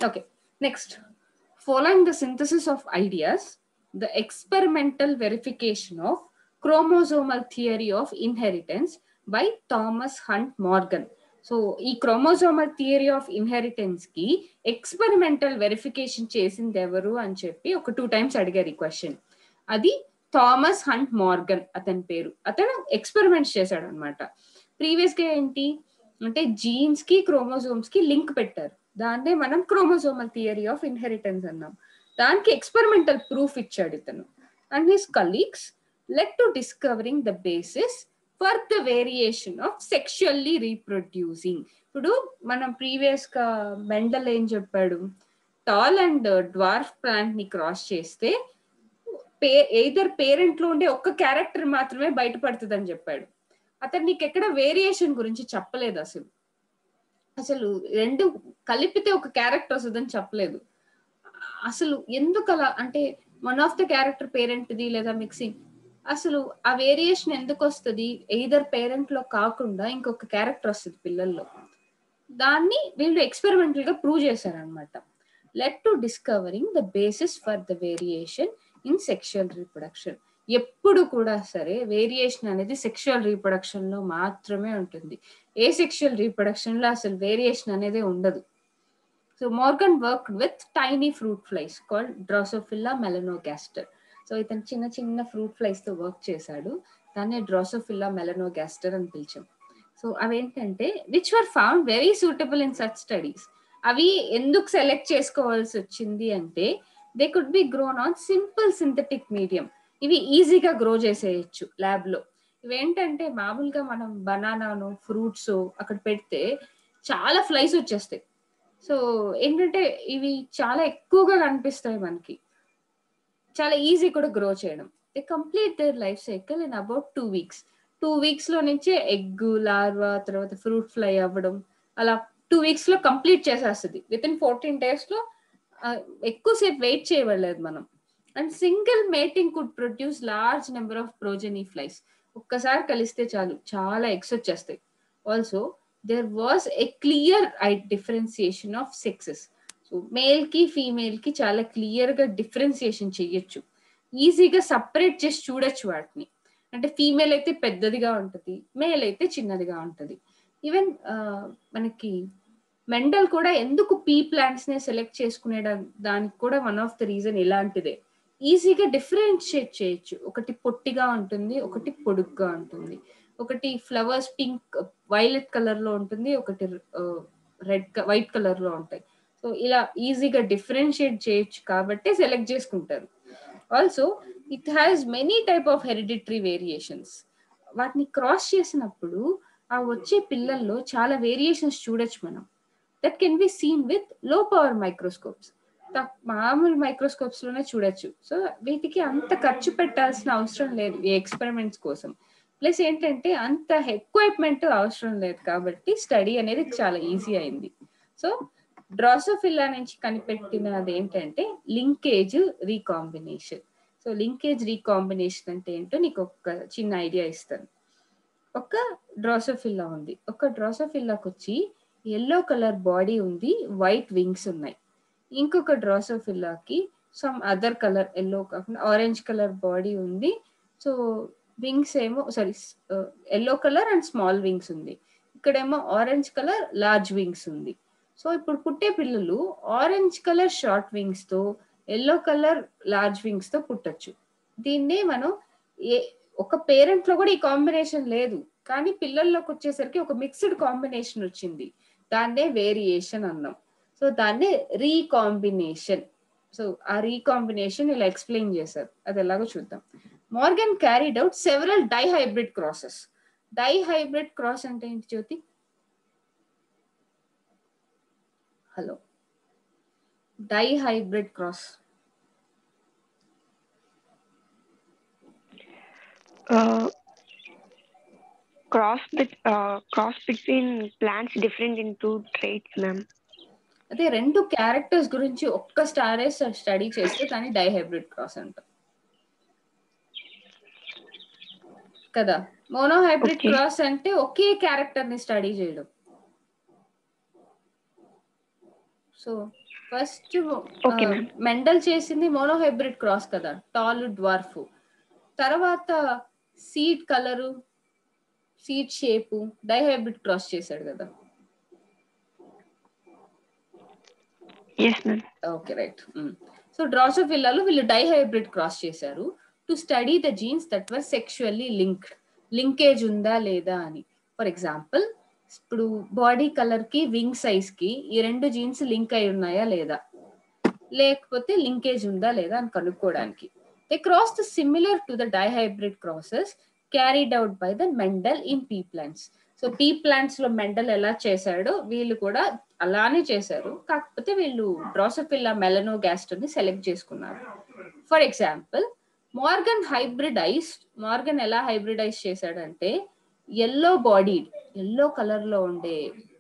Okay, next. Following the synthesis of ideas, the experimental verification of chromosomal theory of inheritance by Thomas Hunt Morgan. So ఈ chromosomal theory of inheritance కి experimental verification చేసింది ఎవరు అని చెప్పి ఒక two times అడిగారు ఈ question అది థామస్ హంట్ మార్గన్ అతని పేరు అతను ఎక్స్పెరిమెంట్స్ చేశాడు అనమాట ప్రీవియస్ గా ఏంటి అంటే జీన్స్ కి క్రోమోజోమ్స్ కి లింక్ పెట్టారు దాన్నే మనం క్రోమోజోమల్ థియరీ ఆఫ్ ఇన్హెరిటెన్స్ అన్నాం దానికి ఎక్స్పెరిమెంటల్ ప్రూఫ్ ఇచ్చాడు ఇతను and his colleagues led to discovering the basis for the variation of sexually reproducing ఇప్పుడు మనం ప్రీవియస్ గా మెండల్ ఏం చెప్పాడు టాల్ అండ్ డ్వార్ఫ్ ప్లాంట్ ని క్రాస్ చేస్తే పే ఎయిదర్ పేరెంట్ లో ఉండే ఒక్క క్యారెక్టర్ మాత్రమే బయటపడుతుంది అని చెప్పాడు అతను నీకు ఎక్కడ వేరియేషన్ గురించి చెప్పలేదు అసలు అసలు రెండు కలిపితే ఒక క్యారెక్టర్ వస్తుందని చెప్పలేదు అసలు ఎందుకు అలా అంటే వన్ ఆఫ్ ద క్యారెక్టర్ పేరెంట్ది లేదా మిక్సింగ్ అసలు ఆ వేరియేషన్ ఎందుకు వస్తుంది ఎయిదర్ పేరెంట్ లో కాకుండా ఇంకొక క్యారెక్టర్ వస్తుంది పిల్లల్లో దాన్ని వీళ్ళు ఎక్స్పెరిమెంటల్ గా ప్రూవ్ చేశారనమాట led to discovering the basis for the variation in sexual reproduction ఎప్పుడు కూడా సరే వేరియేషన్ అనేది సెక్షువల్ రీప్రొడక్షన్ లో మాత్రమే ఉంటుంది ఏ సెక్షువల్ రీప్రొడక్షన్ లో అసలు వేరియేషన్ అనేది ఉండదు so Morgan work with tiny fruit flies called Drosophila melanogaster so ఇతను చిన్న చిన్న ఫ్రూట్ ఫ్లైస్ తో వర్క్ చేశాడు దాన్ని డ్రాసోఫిల్లా మెలనోగాస్టర్ అని పిలిచాం సో అవేంటంటే which were found very suitable in such studies అవి ఎందుకు సెలెక్ట్ చేసుకోవాల్సి వచ్చింది అంటే they could be grown on simple synthetic medium ఇవి ఈజీగా గ్రో చేసేయచ్చు ల్యాబ్ లో ఇవేంటంటే మామూలుగా మనం బనానాను ఫ్రూట్స్ అక్కడ పెడితే చాలా ఫ్లైస్ వచ్చేస్తాయి సో ఏంటంటే ఇవి చాలా ఎక్కువగా కనిపిస్తాయి మనకి చాలా ఈజీ కూడా గ్రో చేయడం they complete their life cycle in about two weeks two weeks లో నుంచే ఎగ్ లార్వా తర్వాత ఫ్రూట్ ఫ్లై అవ్వడం అలా టూ వీక్స్ లో కంప్లీట్ చేసేస్తుంది విత్ ఇన్ ఫోర్టీన్ డేస్ లో ఎక్కువసేపు వెయిట్ చేయబడలేదు మనం and single mating could produce large number of progeny flies ఒక్కసారి కలిస్తే చాలు చాలా ఎగ్స్ వచ్చేస్తాయి also there was a clear I differentiation of sexes so male కి ఫీమేల్ కి చాలా క్లియర్ గా డిఫరెన్సియేషన్ చెయ్యొచ్చు ఈజీగా సపరేట్ చేసి చూడొచ్చు వాటిని అంటే ఫీమేల్ అయితే పెద్దదిగా ఉంటుంది మేల్ అయితే చిన్నదిగా ఉంటుంది ఈవెన్ మనకి మెండల్ కూడా ఎందుకు పీ ప్లాంట్స్ నే సెలెక్ట్ చేసుకునే దానికి కూడా వన్ ఆఫ్ ద రీజన్ ఇలాంటిదే ఈజీగా డిఫరెన్షియేట్ చేయొచ్చు ఒకటి పొట్టిగా ఉంటుంది ఒకటి పొడుగ్గా ఉంటుంది ఒకటి ఫ్లవర్స్ పింక్ వైలెట్ కలర్ లో ఉంటుంది ఒకటి రెడ్ వైట్ కలర్ లో ఉంటాయి సో ఇలా ఈజీగా డిఫరెన్షియేట్ చేయొచ్చు కాబట్టి సెలెక్ట్ చేసుకుంటారు also it has many type of hereditary variations వాటిని క్రాస్ చేసినప్పుడు ఆ వచ్చే పిల్లల్లో చాలా వేరియేషన్స్ చూడొచ్చు మనం that can be seen with low power microscopes మామూలు మైక్రోస్కోప్స్ లోనే చూడొచ్చు సో వీటికి అంత ఖర్చు పెట్టాల్సిన అవసరం లేదు ఈ ఎక్స్పెరిమెంట్స్ కోసం ప్లస్ ఏంటంటే అంత ఎక్విప్మెంట్ అవసరం లేదు కాబట్టి స్టడీ అనేది చాలా ఈజీ అయింది సో డ్రాసోఫిల్లా నుంచి కనిపెట్టినది ఏంటంటే linkage recombination so linkage recombination అంటే ఏంటో నీకు ఒక చిన్న ఐడియా ఇస్తాను ఒక డ్రాసోఫిల్లా ఉంది ఒక డ్రాసోఫిల్లాకి వచ్చి ఎల్లో కలర్ బాడీ ఉంది వైట్ వింగ్స్ ఉన్నాయి ఇంకొక డ్రాసోఫిల్లాకి సమ్ అదర్ కలర్ ఎల్లో కాకుండా ఆరెంజ్ కలర్ బాడీ ఉంది సో వింగ్స్ ఏమో sorry yellow colour and small wings ఉంది ఇక్కడేమో ఆరెంజ్ కలర్ లార్జ్ వింగ్స్ ఉంది సో ఇప్పుడు పుట్టే పిల్లలు ఆరెంజ్ కలర్ షార్ట్ వింగ్స్ తో ఎల్లో కలర్ లార్జ్ వింగ్స్ తో పుట్టచ్చు దీన్నే మనం ఏ ఒక పేరెంట్ లో కూడా ఈ కాంబినేషన్ లేదు కానీ పిల్లల్లోకి వచ్చేసరికి ఒక మిక్స్డ్ కాంబినేషన్ వచ్చింది దాన్నే వేరియేషన్ అన్నాం సో దాన్నే రీకాంబినేషన్ సో ఆ రీకాంబినేషన్ ఇలా ఎక్స్ప్లెయిన్ చేశారు అది ఎలాగో చూద్దాం Morgan carried out several dihybrid crosses dihybrid cross అంటే ఏంటి Jyothi hello dihybrid cross cross bet, uh, cross between plants different in two traits ma'am అదే రెండు క్యారెక్టర్స్ గురించి ఒక్క స్టారే స్టడీ చేస్తే దాన్ని డై హైబ్రిడ్ క్రాస్ అంటాం కదా మోనో హైబ్రిడ్ Okay. క్రాస్ అంటే ఒకే క్యారెక్టర్ ని స్టడీ చేయడం so first Okay, ma'am. Mendel చేసింది మోనోహైబ్రిడ్ క్రాస్ కదా టాల్ డ్వార్ఫ్ తర్వాత seed colour seed shape dihybrid cross చేశాడు కదా yes ma'am okay right so డ్రాసోఫిల్లాలో వీళ్ళు డైహైబ్రిడ్ క్రాస్ చేశారు to study the genes that were sexually linked linkage ఉందా లేదా అని ఫర్ ఎగ్జాంపుల్ ఇప్పుడు బాడీ కలర్ కి వింగ్ సైజ్ కి ఈ రెండు జీన్స్ లింక్ అయి ఉన్నాయా లేదా లేకపోతే లింకేజ్ ఉందా లేదా అని కనుక్కోవడానికి they cross the similar to the dihybrid crosses carried out by the Mendel in pea plants so pea plants లో మెండల్ ఎలా చేశాడో వీళ్ళు కూడా అలానే చేశారు కాకపోతే వీళ్ళు డ్రాసోఫిల్లా మెలనో గ్యాస్టర్ ని సెలెక్ట్ చేసుకున్నారు for example Morgan hybridize Morgan ఎలా హైబ్రిడైజ్ చేశాడంటే ఎల్లో బాడీడ్ ఎల్లో కలర్ లో ఉండే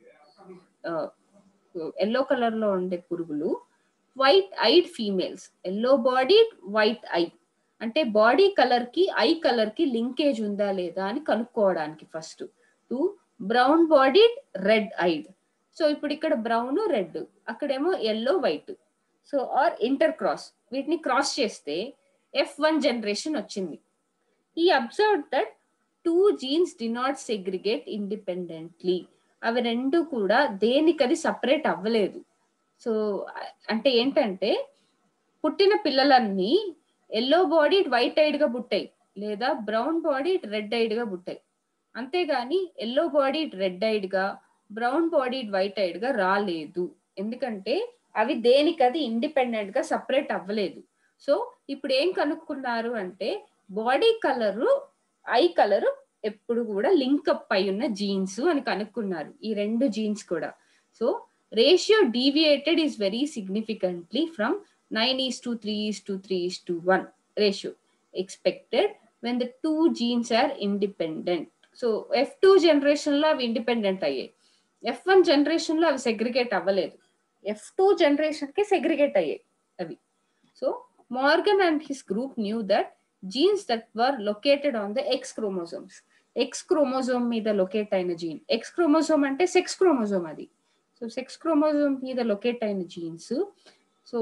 ఎల్లో కలర్ లో ఉండే పురుగులు white eyed females yellow bodied white eye అంటే బాడీ కలర్ కి ఐ కలర్ కి లింకేజ్ ఉందా లేదా అని కనుక్కోవడానికి first to brown bodied red eyed so ఇప్పుడు ఇక్కడ బ్రౌన్ రెడ్ అక్కడేమో yellow white so are inter cross వీటిని క్రాస్ చేస్తే ఎఫ్ వన్ జనరేషన్ వచ్చింది ఈ observe that two genes did not segregate independently అవి రెండు కూడా దేనికది సపరేట్ అవ్వలేదు సో అంటే ఏంటంటే పుట్టిన పిల్లలన్నీ ఎల్లో బాడీ వైట్ ఐడ్ గా పుట్టాయి లేదా బ్రౌన్ బాడీ రెడ్ ఐడ్ గా పుట్టాయి అంతేగాని ఎల్లో బాడీ రెడ్ ఐడ్ గా బ్రౌన్ బాడీ వైట్ ఐడ్ గా రాలేదు ఎందుకంటే అవి దేనికది ఇండిపెండెంట్ గా సపరేట్ అవ్వలేదు సో ఇప్పుడు ఏం కనుక్కున్నారు అంటే బాడీ కలరు ఐ కలరు ఎప్పుడు కూడా లింకప్ అయి ఉన్న జీన్స్ అని కనుక్కున్నారు ఈ రెండు జీన్స్ కూడా so ratio deviated is very significantly from nine is to three is to three is to one ratio expected when the two genes are independent so F two generation లో అవి independent అయ్యాయి F one generation లో అవి segregate అవ్వలేదు F two generation కి segregate అయ్యాయి అవి so Morgan and his group knew that genes that were located on the X chromosomes X chromosome మీద లొకేట్ అయిన జీన్ ఎక్స్ క్రోమోజోమ్ అంటే సెక్స్ క్రోమోజోమ్ అది సో సెక్స్ క్రోమోజోమ్ మీద locate అయిన genes so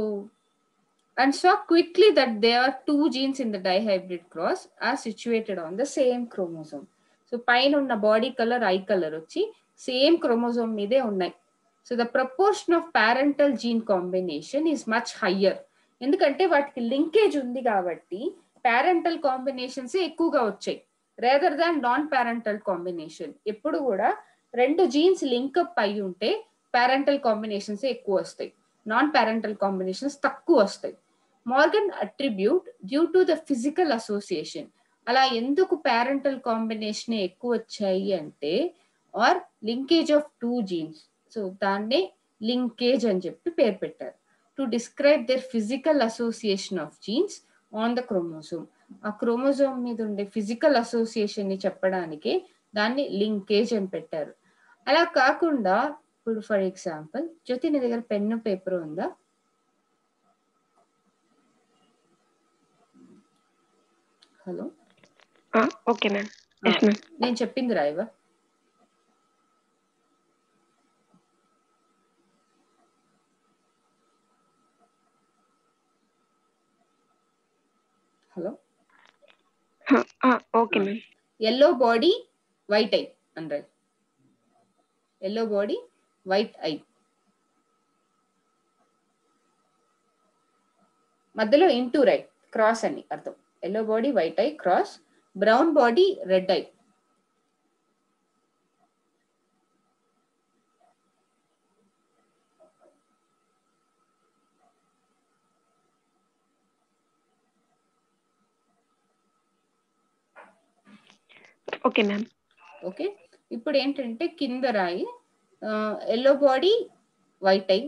and saw quickly that there are two genes in the dihybrid cross are situated on the same chromosome. So పైన ఉన్న body colour eye colour వచ్చి same chromosome మీదే ఉన్నాయి so the proportion of parental gene combination is much higher ఎందుకంటే వాటికి linkage ఉంది కాబట్టి parental combinations ఎక్కువగా వచ్చాయి rather than non parental combination ఎప్పుడు కూడా రెండు జీన్స్ లింకప్ అయి ఉంటే పారెంటల్ కాంబినేషన్స్ ఎక్కువ వస్తాయి నాన్ పారెంటల్ కాంబినేషన్స్ తక్కువ వస్తాయి Morgan attribute due to the physical association అలా ఎందుకు పారెంటల్ కాంబినేషన్ ఎక్కువ వచ్చాయి అంటే are linkage of two genes so దాన్నే లింకేజ్ అని చెప్పి పేరు పెట్టారు to describe their physical association of genes on the chromosome ఆ క్రోమోజోమ్ మీద ఉండే ఫిజికల్ అసోసియేషన్ ని చెప్పడానికి దాన్ని లింకేజ్ అని పెట్టారు అలా కాకుండా ఇప్పుడు ఫర్ ఎగ్జాంపుల్ జ్యోతి నీ దగ్గర పెన్ను పేపర్ ఉందా hello okay ma'am yes ma'am నేను చెప్పింది రాయవా hello okay ma'am yellow body white eye అంటారు ఎల్లో బాడీ వైట్ ఐ మధ్యలో ఇంటూ రైట్ క్రాస్ అని అర్థం yellow body white eye cross brown body red eye okay ma'am okay ఇప్పుడు ఏంటంటే కింద రాయి ఎల్లో బాడీ వైట్ ఐ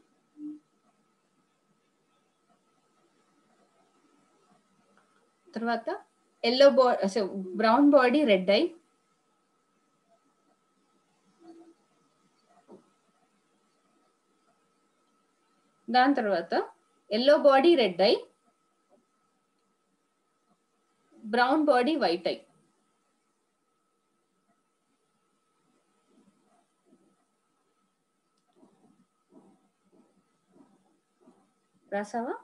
తర్వాత yellow body brown body red eye దాని తర్వాత yellow body red eye brown body white I రాసావా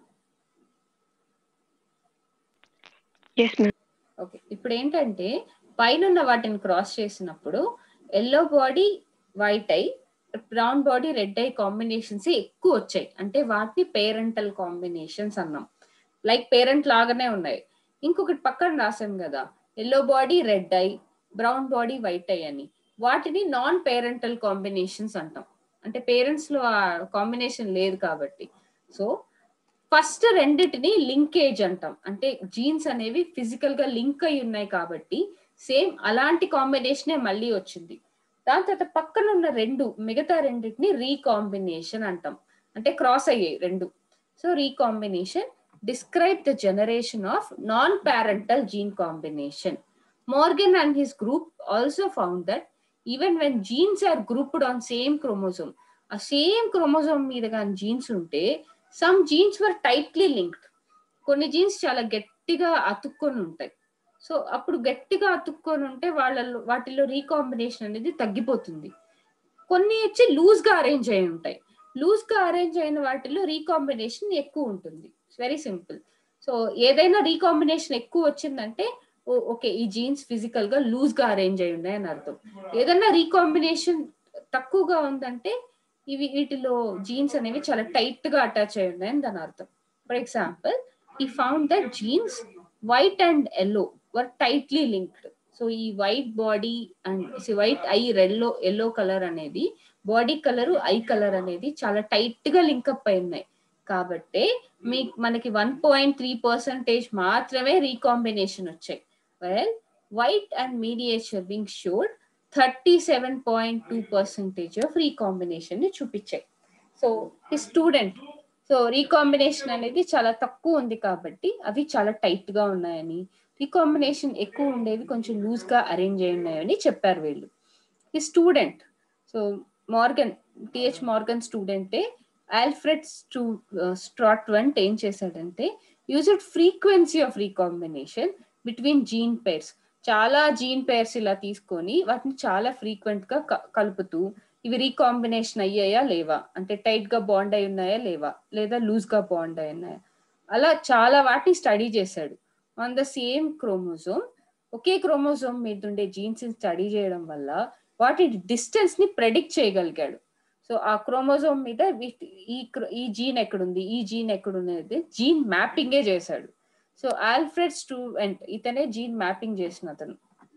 yes ma'am okay ఇప్పుడు ఏంటంటే పైన ఉన్న వాటిని క్రాస్ చేసినప్పుడు yellow body white eye brown body red eye combinations ఎక్కువ వచ్చాయి అంటే వాటిని పేరెంటల్ కాంబినేషన్స్ అన్నాం లైక్ పేరెంట్ లాగానే ఉన్నాయి ఇంకొకటి పక్కన రాసాం కదా yellow body red eye brown body white eye అని వాటిని నాన్ పేరెంటల్ కాంబినేషన్స్ అంటాం అంటే పేరెంట్స్ లో ఆ కాంబినేషన్ లేదు కాబట్టి సో ఫస్ట్ రెండిటిని లింకేజ్ అంటాం అంటే జీన్స్ అనేవి ఫిజికల్ గా లింక్ అయి ఉన్నాయి కాబట్టి సేమ్ అలాంటి కాంబినేషనే మళ్ళీ వచ్చింది దాని తర్వాత పక్కన ఉన్న రెండు మిగతా రెండింటిని రీకాంబినేషన్ అంటాం అంటే క్రాస్ అయ్యాయి రెండు so recombination describe the generation of non parental gene combination Morgan and his group also found that even when genes are grouped on same chromosome ఆ సేమ్ క్రోమోజోమ్ మీద కానీ జీన్స్ ఉంటే some genes were tightly linked కొన్ని genes చాలా గట్టిగా అతుక్కొని ఉంటాయి so అప్పుడు గట్టిగా అతుక్కొని ఉంటే వాళ్ళలో వాటిలో రీకాంబినేషన్ అనేది తగ్గిపోతుంది కొన్ని వచ్చి లూజ్ గా అరేంజ్ అయి ఉంటాయి లూజ్ గా అరేంజ్ అయిన వాటిలో రీకాంబినేషన్ ఎక్కువ ఉంటుంది వెరీ సింపుల్ సో ఏదైనా రీకాంబినేషన్ ఎక్కువ వచ్చిందంటే ఓకే ఈ జీన్స్ ఫిజికల్ గా లూజ్ గా అరేంజ్ అయి ఉన్నాయి అని అర్థం ఏదైనా రీకాంబినేషన్ తక్కువగా ఉందంటే ఇవి వీటిలో జీన్స్ అనేవి చాలా టైట్ గా అటాచ్ అయి ఉన్నాయని దాని అర్థం ఫర్ ఎగ్జాంపుల్ ఈ found that genes white and yellow were tightly linked so ఈ white body and white eye రెల్లో ఎల్లో కలర్ అనేది బాడీ కలర్ ఐ కలర్ అనేది చాలా టైట్ గా లింకప్ అయి ఉన్నాయి కాబట్టి మీ మనకి వన్ పాయింట్ త్రీ పర్సెంటేజ్ మాత్రమే రీకాంబినేషన్ వచ్చాయి well white and miniature wing showed thirty seven point two percentage of recombination ని చూపించాయి సో ఈ స్టూడెంట్ సో రీకాంబినేషన్ అనేది చాలా తక్కువ ఉంది కాబట్టి అవి చాలా టైట్ గా ఉన్నాయని రీకాంబినేషన్ ఎక్కువ ఉండేవి కొంచెం లూజ్ గా అరేంజ్ అయి ఉన్నాయని చెప్పారు వీళ్ళు ఈ student so Morgan T H Morgan స్టూడెంటే ఆల్ఫ్రెడ్ స్టూ స్ట్రాట్వెంట్ ఏం చేశాడంటే used frequency of recombination between gene pairs చాలా జీన్ పేర్స్ ఇలా తీసుకొని వాటిని చాలా ఫ్రీక్వెంట్ గా కలుపుతూ ఇవి రీకాంబినేషన్ అయ్యాయా లేవా అంటే టైట్ గా బాండ్ అయి ఉన్నాయా లేవా లేదా లూజ్ గా బాండ్ అయి ఉన్నాయా అలా చాలా వాటిని స్టడీ చేశాడు ఆన్ ద సేమ్ క్రోమోజోమ్ ఒకే క్రోమోజోమ్ మీద ఉండే జీన్స్ స్టడీ చేయడం వల్ల వాటి డిస్టెన్స్ ని ప్రెడిక్ట్ చేయగలిగాడు సో ఆ క్రోమోజోమ్ మీద ఈ ఈ జీన్ ఎక్కడుంది ఈ జీన్ ఎక్కడున్నది జీన్ మ్యాపింగే చేశాడు సో ఆల్ఫ్రెడ్ స్టూవెంట్ ఇతనే జీన్ మ్యాపింగ్ చేసిన అతను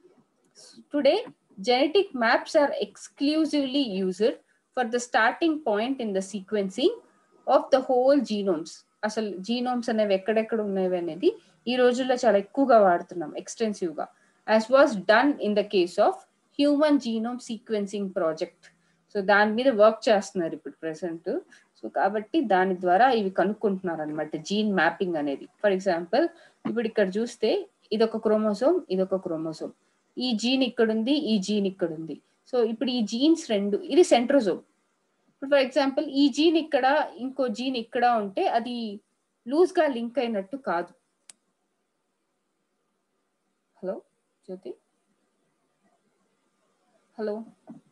today genetic maps are exclusively used for the starting point in the sequencing of the whole genomes అసలు జీనోమ్స్ అనేవి ఎక్కడెక్కడ ఉన్నవి అనేది ఈ రోజుల్లో చాలా ఎక్కువగా వాడుతున్నాం ఎక్స్టెన్సివ్ గా as was done in the case of human genome sequencing project so దాని మీద వర్క్ చేస్తున్నారు ఇప్పుడు ప్రెసెంట్ సో కాబట్టి దాని ద్వారా ఇవి కనుక్కుంటున్నారు అనమాట జీన్ మ్యాపింగ్ అనేది ఫర్ ఎగ్జాంపుల్ ఇప్పుడు ఇక్కడ చూస్తే ఇదొక క్రోమోసోమ్ ఇదొక క్రోమోసోమ్ ఈ జీన్ ఇక్కడ ఉంది ఈ జీన్ ఇక్కడ ఉంది సో ఇప్పుడు ఈ జీన్స్ రెండు ఇది సెంట్రోజోమ్ ఇప్పుడు ఫర్ ఎగ్జాంపుల్ ఈ జీన్ ఇక్కడ ఇంకో జీన్ ఇక్కడ ఉంటే అది లూజ్ గా లింక్ అయినట్టు కాదు హలో జ్యోతి హలో